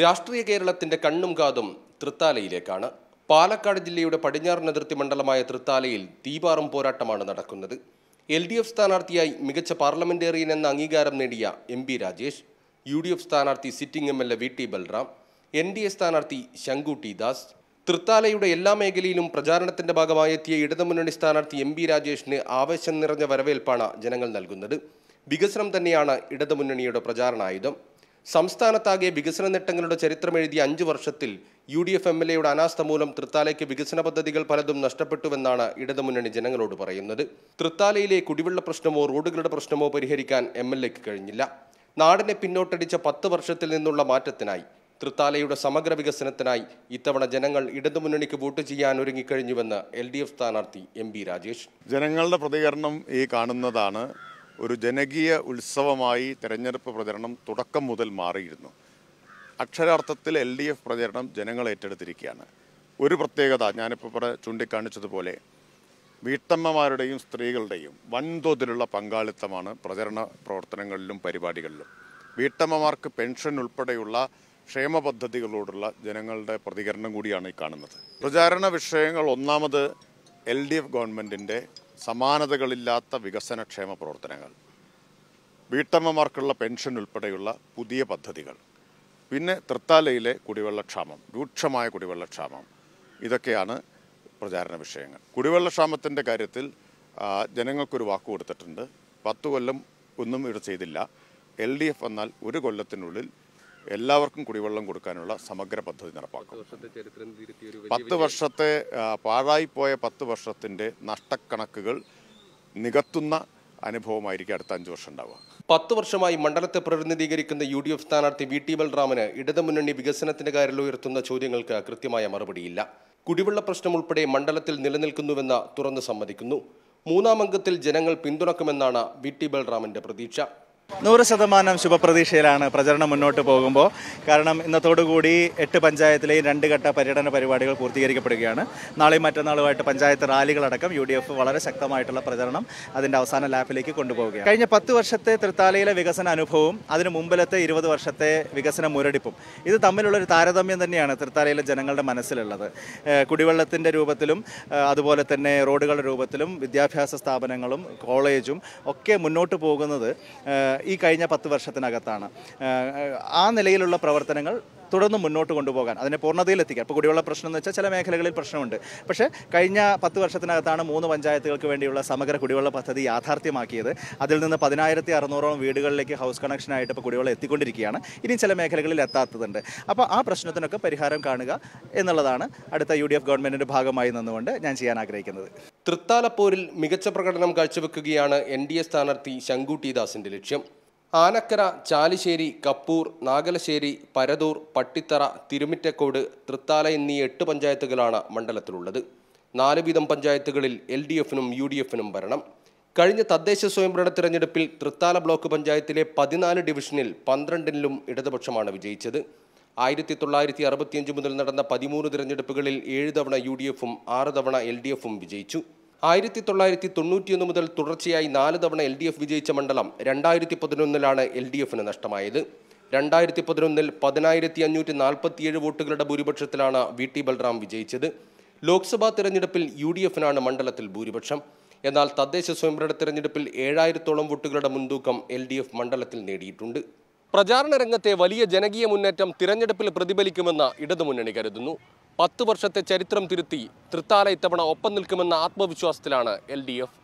രാഷ്ട്രീയ കേരളത്തിന്റെ കണ്ണും കാതും തൃത്താലയിലേക്കാണ് പാലക്കാട് ജില്ലയുടെ പടിഞ്ഞാറൻ അതിർത്തി മണ്ഡലമായ തൃത്താലയിൽ തീപാറും പോരാട്ടമാണ് നടക്കുന്നത് എൽ ഡി എഫ് സ്ഥാനാർത്ഥിയായി മികച്ച പാർലമെന്റേറിയൻ എന്ന അംഗീകാരം നേടിയ M P Rajesh U D F സ്ഥാനാർത്ഥി sitting M L A V T Balram N D A സ്ഥാനാർത്ഥി ശങ്കു ടി ദാസ് തൃത്താലയുടെ എല്ലാ മേഖലയിലും പ്രചാരണത്തിന്റെ ഭാഗമായി എത്തിയ ഇടതുമുന്നണി സ്ഥാനാർത്ഥി എം പി രാജേഷിന് ആവേശം നിറഞ്ഞ വരവേൽപ്പാണ് ജനങ്ങൾ നൽകുന്നത് വികസനം തന്നെയാണ് ഇടതുമുന്നണിയുടെ പ്രചാരണായുധം സംസ്ഥാനത്താകെ വികസന നേട്ടങ്ങളുടെ ചരിത്രമെഴുതിയ അഞ്ചു വർഷത്തിൽ U D F M L എയുടെ അനാസ്ഥ മൂലം തൃത്താലയ്ക്ക് വികസന പദ്ധതികൾ പലതും നഷ്ടപ്പെട്ടുവെന്നാണ് ഇടതുമുന്നണി ജനങ്ങളോട് പറയുന്നത് തൃത്താലയിലെ കുടിവെള്ള പ്രശ്നമോ റോഡുകളുടെ പ്രശ്നമോ പരിഹരിക്കാൻ എം എൽ എക്ക് കഴിഞ്ഞില്ല നാടിനെ പിന്നോട്ടടിച്ച പത്ത് വർഷത്തിൽ നിന്നുള്ള മാറ്റത്തിനായി തൃത്താലയുടെ സമഗ്ര വികസനത്തിനായി ഇത്തവണ ജനങ്ങൾ ഇടതുമുന്നണിക്ക് വോട്ട് ചെയ്യാൻ ഒരുങ്ങിക്കഴിഞ്ഞുവെന്ന് എൽ ഡി എഫ് സ്ഥാനാർത്ഥി എം പി രാജേഷ് ജനങ്ങളുടെ പ്രതികരണം ഈ കാണുന്നതാണ് ഒരു ജനകീയ ഉത്സവമായി തെരഞ്ഞെടുപ്പ് പ്രചരണം തുടക്കം മുതൽ മാറിയിരുന്നു അക്ഷരാർത്ഥത്തിൽ എൽ ഡി എഫ് പ്രചരണം ജനങ്ങൾ ഏറ്റെടുത്തിരിക്കുകയാണ് ഒരു പ്രത്യേകത ഞാനിപ്പോൾ പറ ചൂണ്ടിക്കാണിച്ചതുപോലെ വീട്ടമ്മമാരുടെയും സ്ത്രീകളുടെയും വൻതോതിലുള്ള പങ്കാളിത്തമാണ് പ്രചരണ പ്രവർത്തനങ്ങളിലും പരിപാടികളിലും വീട്ടമ്മമാർക്ക് പെൻഷൻ ഉൾപ്പെടെയുള്ള ക്ഷേമ പദ്ധതികളോടുള്ള ജനങ്ങളുടെ പ്രതികരണം കൂടിയാണ് ഈ കാണുന്നത് പ്രചാരണ വിഷയങ്ങൾ ഒന്നാമത് എൽ ഡി എഫ് ഗവൺമെൻറ്റിൻ്റെ സമാനതകളില്ലാത്ത വികസനക്ഷേമ പ്രവർത്തനങ്ങൾ വീട്ടമ്മമാർക്കുള്ള പെൻഷൻ ഉൾപ്പെടെയുള്ള പുതിയ പദ്ധതികൾ പിന്നെ തൃത്താലയിലെ കുടിവെള്ളക്ഷാമം രൂക്ഷമായ കുടിവെള്ളക്ഷാമം ഇതൊക്കെയാണ് പ്രചാരണ വിഷയങ്ങൾ കുടിവെള്ളക്ഷാമത്തിൻ്റെ കാര്യത്തിൽ ആ, ജനങ്ങൾക്കൊരു വാക്ക് കൊടുത്തിട്ടുണ്ട് പത്ത് കൊല്ലം ഒന്നും ഇവിടെ ചെയ്തില്ല എൽ ഡി എഫ് വന്നാൽ ഒരു കൊല്ലത്തിനുള്ളിൽ എല്ലാവർക്കും കുടിവെള്ളം കൊടുക്കാനുള്ള സമഗ്ര പദ്ധതി നടപ്പാക്കും പത്ത് വർഷത്തെ ആ, പാഴായിപ്പോയ പത്ത് വർഷത്തിൻ്റെ നഷ്ടക്കണക്കുകൾ നികത്തുന്ന അനുഭവമായിരിക്കും അടുത്ത അഞ്ച് വർഷം ഉണ്ടാവുക പത്ത് വർഷമായി മണ്ഡലത്തെ പ്രതിനിധീകരിക്കുന്ന യു ഡി എഫ് സ്ഥാനാർത്ഥി വി ടി ബൽറാമിന് ഇടതുമുന്നണി വികസനത്തിന്റെ കാര്യത്തിൽ ഉയർത്തുന്ന ചോദ്യങ്ങൾക്ക് കൃത്യമായ മറുപടിയില്ല കുടിവെള്ള പ്രശ്നം ഉൾപ്പെടെ മണ്ഡലത്തിൽ നിലനിൽക്കുന്നുവെന്ന് തുറന്നു സമ്മതിക്കുന്നു മൂന്നാം അംഗത്തിൽ ജനങ്ങൾ പിന്തുണക്കുമെന്നാണ് വി ടി ബൽറാമിന്റെ പ്രതീക്ഷ നൂറ് ശതമാനം ശുഭപ്രതീക്ഷയിലാണ് പ്രചരണം മുന്നോട്ട് പോകുമ്പോൾ കാരണം ഇന്നത്തോടുകൂടി എട്ട് പഞ്ചായത്തിലെയും രണ്ട് ഘട്ട പര്യടന പരിപാടികൾ പൂർത്തീകരിക്കപ്പെടുകയാണ് നാളെയും മറ്റന്നാളുമായിട്ട് പഞ്ചായത്ത് റാലികളടക്കം യു ഡി എഫ് വളരെ ശക്തമായിട്ടുള്ള പ്രചരണം അതിൻ്റെ അവസാന ലാപ്പിലേക്ക് കൊണ്ടുപോവുകയാണ് കഴിഞ്ഞ പത്ത് വർഷത്തെ തൃത്താലയിലെ വികസന അനുഭവവും അതിന് മുമ്പിലത്തെ ഇരുപത് വർഷത്തെ വികസന മുരടിപ്പും ഇത് തമ്മിലുള്ളൊരു താരതമ്യം തന്നെയാണ് തൃത്താലയിലെ ജനങ്ങളുടെ മനസ്സിലുള്ളത് ഏഹ് കുടിവെള്ളത്തിൻ്റെ രൂപത്തിലും ഏഹ് അതുപോലെ തന്നെ റോഡുകളുടെ രൂപത്തിലും വിദ്യാഭ്യാസ സ്ഥാപനങ്ങളും കോളേജും ഒക്കെ മുന്നോട്ട് പോകുന്നത് ഏഹ് ഈ കഴിഞ്ഞ പത്ത് വർഷത്തിനകത്താണ് ഏഹ് ആ നിലയിലുള്ള പ്രവർത്തനങ്ങൾ തുടർന്ന് മുന്നോട്ട് കൊണ്ടുപോകാൻ അതിനെ പൂർണ്ണതയിലെത്തിക്കാൻ ഇപ്പോൾ കുടിവെള്ള പ്രശ്നം എന്ന് വെച്ചാൽ ചില മേഖലകളിൽ പ്രശ്നമുണ്ട് പക്ഷേ കഴിഞ്ഞ പത്ത് വർഷത്തിനകത്താണ് മൂന്ന് പഞ്ചായത്തുകൾക്ക് വേണ്ടിയുള്ള സമഗ്ര കുടിവെള്ള പദ്ധതി യാഥാർത്ഥ്യമാക്കിയത് അതിൽ നിന്ന് പതിനായിരത്തി അറുന്നൂറോളം വീടുകളിലേക്ക് ഹൗസ് കണക്ഷനായിട്ട് ഇപ്പോൾ കുടിവെള്ളം എത്തിക്കൊണ്ടിരിക്കുകയാണ് ഇനി ചില മേഖലകളിൽ എത്താത്തതുണ്ട് അപ്പോൾ ആ പ്രശ്നത്തിനൊക്കെ പരിഹാരം കാണുക എന്നുള്ളതാണ് അടുത്ത യു ഡി എഫ് ഗവൺമെൻറ്റിൻ്റെ ഭാഗമായി നിന്നുകൊണ്ട് ഞാൻ ചെയ്യാൻ ആഗ്രഹിക്കുന്നത് തൃത്താലപ്പോരിൽ മികച്ച പ്രകടനം കാഴ്ചവെക്കുകയാണ് എൻ ഡി എ സ്ഥാനാർത്ഥി ശങ്കു ടി ദാസിന്റെ ലക്ഷ്യം ആനക്കര ചാലിശ്ശേരി കപ്പൂർ നാഗലശ്ശേരി പരതൂർ പട്ടിത്തറ തിരുമിറ്റക്കോട് തൃത്താല എന്നീ എട്ട് പഞ്ചായത്തുകളാണ് മണ്ഡലത്തിലുള്ളത് നാല് വീതം പഞ്ചായത്തുകളിൽ എൽ ഡി എഫിനും യു ഡി എഫിനും ഭരണം കഴിഞ്ഞ തദ്ദേശ സ്വയംഭരണ തിരഞ്ഞെടുപ്പിൽ തൃത്താല ബ്ലോക്ക് പഞ്ചായത്തിലെ പതിനാല് ഡിവിഷനിൽ പന്ത്രണ്ടിലും ഇടതുപക്ഷമാണ് വിജയിച്ചത് ആയിരത്തി തൊള്ളായിരത്തി അറുപത്തിയഞ്ച് മുതൽ നടന്ന പതിമൂന്ന് തിരഞ്ഞെടുപ്പുകളിൽ ഏഴ് തവണ യു ഡി എഫും ആറ് തവണ എൽ ഡി എഫും വിജയിച്ചു ആയിരത്തി തൊള്ളായിരത്തി തൊണ്ണൂറ്റിയൊന്ന് മുതൽ തുടർച്ചയായി നാല് തവണ എൽ ഡി എഫ് വിജയിച്ച മണ്ഡലം രണ്ടായിരത്തി പതിനൊന്നിലാണ് എൽ ഡി എഫിന് നഷ്ടമായത് രണ്ടായിരത്തി പതിനൊന്നിൽ പതിനായിരത്തി അഞ്ഞൂറ്റി നാൽപ്പത്തിയേഴ് വോട്ടുകളുടെ ഭൂരിപക്ഷത്തിലാണ് വി ടി ബൽറാം വിജയിച്ചത് ലോക്സഭാ തെരഞ്ഞെടുപ്പിൽ യു ഡി എഫിനാണ് മണ്ഡലത്തിൽ ഭൂരിപക്ഷം എന്നാൽ തദ്ദേശ സ്വയംഭരണ തെരഞ്ഞെടുപ്പിൽ ഏഴായിരത്തോളം വോട്ടുകളുടെ മുൻതൂക്കം എൽ ഡി എഫ് മണ്ഡലത്തിൽ നേടിയിട്ടുണ്ട് പ്രചാരണ രംഗത്തെ വലിയ ജനകീയ മുന്നേറ്റം തിരഞ്ഞെടുപ്പിൽ പ്രതിഫലിക്കുമെന്ന് ഇടതുമുന്നണി കരുതുന്നു പത്ത് വർഷത്തെ ചരിത്രം തിരുത്തി തൃത്താല ഇത്തവണ ഒപ്പം നിൽക്കുമെന്ന ആത്മവിശ്വാസത്തിലാണ് എൽ ഡി എഫ്